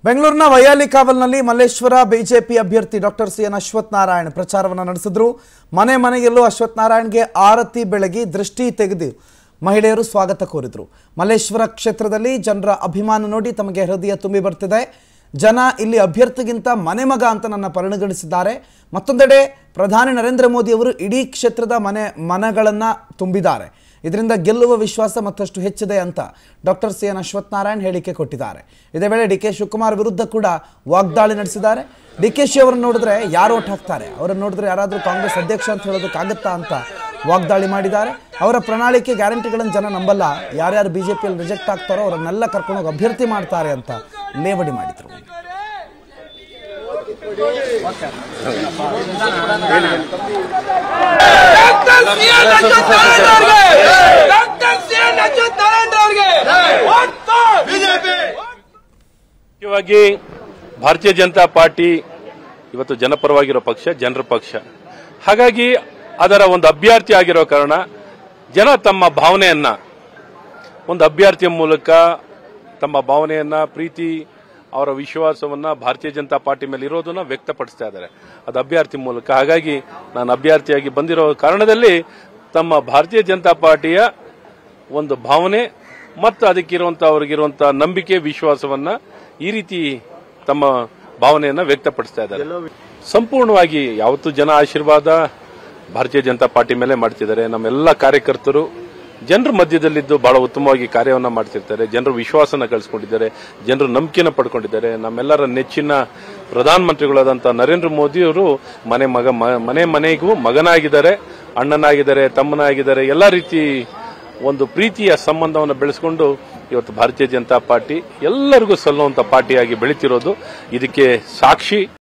ಬೆಂಗಳೂರಿನ ವೈಯಾಲಿ ಕಾವಲ್ನಲ್ಲಿ ಮಲ್ಲೇಶ್ವರ ಬಿಜೆಪಿ ಅಭ್ಯರ್ಥಿ doctor C N Ashwath Narayan ಪ್ರಚಾರವನ್ನು ನಡೆಸಿದ್ರು ಮನೆ ಮನೆಯಲ್ಲೂ ಅಶ್ವಥ್ ನಾರಾಯಣ್ಗೆ ಆರತಿ ಬೆಳಗಿ ದೃಷ್ಟಿ ತೆಗೆದು ಮಹಿಳೆಯರು ಸ್ವಾಗತ ಕೋರಿದ್ರು ಮಲ್ಲೇಶ್ವರ ಕ್ಷೇತ್ರದಲ್ಲಿ ಜನರ ಅಭಿಮಾನ ನೋಡಿ ತಮಗೆ ಹೃದಯ ತುಂಬಿ ಬರ್ತಿದೆ ಜನ ಇಲ್ಲಿ ಅಭ್ಯರ್ಥಿಗಿಂತ ಮನೆ ಮಗ ಅಂತ ನನ್ನ ಪರಿಗಣಿಸಿದ್ದಾರೆ ಮತ್ತೊಂದೆಡೆ ಪ್ರಧಾನಿ ನರೇಂದ್ರ ಮೋದಿ ಅವರು ಇಡೀ ಕ್ಷೇತ್ರದ ಮನೆ ಮನಗಳನ್ನು ತುಂಬಿದ್ದಾರೆ ಇದರಿಂದ ಗೆಲ್ಲುವ ವಿಶ್ವಾಸ ಮತ್ತಷ್ಟು ಹೆಚ್ಚಿದೆ ಅಂತ doctor C N Ashwath Narayan ಹೇಳಿಕೆ ಕೊಟ್ಟಿದ್ದಾರೆ ಇದೇ ವೇಳೆ ಡಿ ಕೆ ಶಿವಕುಮಾರ್ ವಿರುದ್ಧ ಕೂಡ ವಾಗ್ದಾಳಿ ನಡೆಸಿದ್ದಾರೆ ಡಿ ಕೆ ಶಿ ಅವರನ್ನು ನೋಡಿದ್ರೆ ಯಾರು ಓಟ್ ಹಾಕ್ತಾರೆ ಅವರನ್ನು ನೋಡಿದ್ರೆ ಯಾರಾದರೂ ಕಾಂಗ್ರೆಸ್ ಅಧ್ಯಕ್ಷ ಅಂತ ಹೇಳೋದಕ್ಕಾಗತ್ತಾ ಅಂತ ವಾಗ್ದಾಳಿ ಮಾಡಿದ್ದಾರೆ ಅವರ ಪ್ರಣಾಳಿಕೆ ಗ್ಯಾರಂಟಿಗಳನ್ನು ಜನ ನಂಬಲ್ಲ ಯಾರ್ಯಾರು ಬಿಜೆಪಿಯಲ್ಲಿ ರಿಜೆಕ್ಟ್ ಆಗ್ತಾರೋ ಅವರನ್ನೆಲ್ಲ ಕರ್ಕೊಂಡೋಗಿ ಅಭ್ಯರ್ಥಿ ಮಾಡ್ತಾರೆ ಅಂತ ಲೇವಡಿ ಮಾಡಿದರು doctor C N Achyut Narayana ಅವರಿಗೆ doctor C N Achyut Narayana ಅವರಿಗೆ ವೋಟ್ ಫಾರ್ ಬಿಜೆಪಿ ಮುಖ್ಯವಾಗಿ ಭಾರತೀಯ ಜನತಾ ಪಾರ್ಟಿ ಇವತ್ತು ಜನಪರವಾಗಿರೋ ಪಕ್ಷ ಜನರ ಪಕ್ಷ ಹಾಗಾಗಿ ಅದರ ಒಂದು ಅಭ್ಯರ್ಥಿ ಆಗಿರೋ ಕಾರಣ ಜನ ತಮ್ಮ ಭಾವನೆಯನ್ನ ಒಂದು ಅಭ್ಯರ್ಥಿಯ ಮೂಲಕ ತಮ್ಮ ಭಾವನೆಯನ್ನ ಪ್ರೀತಿ ಅವರ ವಿಶ್ವಾಸವನ್ನ ಭಾರತೀಯ ಜನತಾ ಪಾರ್ಟಿ ಮೇಲೆ ಇರೋದನ್ನ ವ್ಯಕ್ತಪಡಿಸ್ತಾ ಇದ್ದಾರೆ ಅದು ಅಭ್ಯರ್ಥಿ ಮೂಲಕ ಹಾಗಾಗಿ ನಾನು ಅಭ್ಯರ್ಥಿಯಾಗಿ ಬಂದಿರೋ ಕಾರಣದಲ್ಲಿ ತಮ್ಮ ಭಾರತೀಯ ಜನತಾ ಪಾರ್ಟಿಯ ಒಂದು ಭಾವನೆ ಮತ್ತು ಅದಕ್ಕಿರುವಂತ ಅವ್ರಿಗಿರುವಂತ ನಂಬಿಕೆ ವಿಶ್ವಾಸವನ್ನ ಈ ರೀತಿ ತಮ್ಮ ಭಾವನೆಯನ್ನ ವ್ಯಕ್ತಪಡಿಸ್ತಾ ಇದ್ದಾರೆ ಸಂಪೂರ್ಣವಾಗಿ ಯಾವತ್ತೂ ಜನ ಆಶೀರ್ವಾದ ಭಾರತೀಯ ಜನತಾ ಪಾರ್ಟಿ ಮೇಲೆ ಮಾಡ್ತಿದ್ದಾರೆ ನಮ್ಮೆಲ್ಲ ಕಾರ್ಯಕರ್ತರು ಜನರ ಮಧ್ಯದಲ್ಲಿದ್ದು ಬಹಳ ಉತ್ತಮವಾಗಿ ಕಾರ್ಯವನ್ನ ಮಾಡ್ತಿರ್ತಾರೆ ಜನರ ವಿಶ್ವಾಸನ ಕಳಿಸ್ಕೊಂಡಿದ್ದಾರೆ ಜನರು ನಂಬಿಕೆನ ಪಡ್ಕೊಂಡಿದ್ದಾರೆ ನಮ್ಮೆಲ್ಲರ ನೆಚ್ಚಿನ ಪ್ರಧಾನಮಂತ್ರಿಗಳಾದಂತಹ ನರೇಂದ್ರ ಮೋದಿ ಅವರು ಮನೆ ಮಗ ಮ- ಮನೆ ಮನೆಗೂ ಮಗನಾಗಿದ್ದಾರೆ ಅಣ್ಣನಾಗಿದ್ದಾರೆ ತಮ್ಮನಾಗಿದ್ದಾರೆ ಎಲ್ಲಾ ರೀತಿ ಒಂದು ಪ್ರೀತಿಯ ಸಂಬಂಧವನ್ನು ಬೆಳೆಸಿಕೊಂಡು ಇವತ್ತು ಭಾರತೀಯ ಜನತಾ ಪಾರ್ಟಿ ಎಲ್ಲರಿಗೂ ಸಲ್ಲುವಂತ ಪಾರ್ಟಿಯಾಗಿ ಬೆಳೀತಿರೋದು ಇದಕ್ಕೆ ಸಾಕ್ಷಿ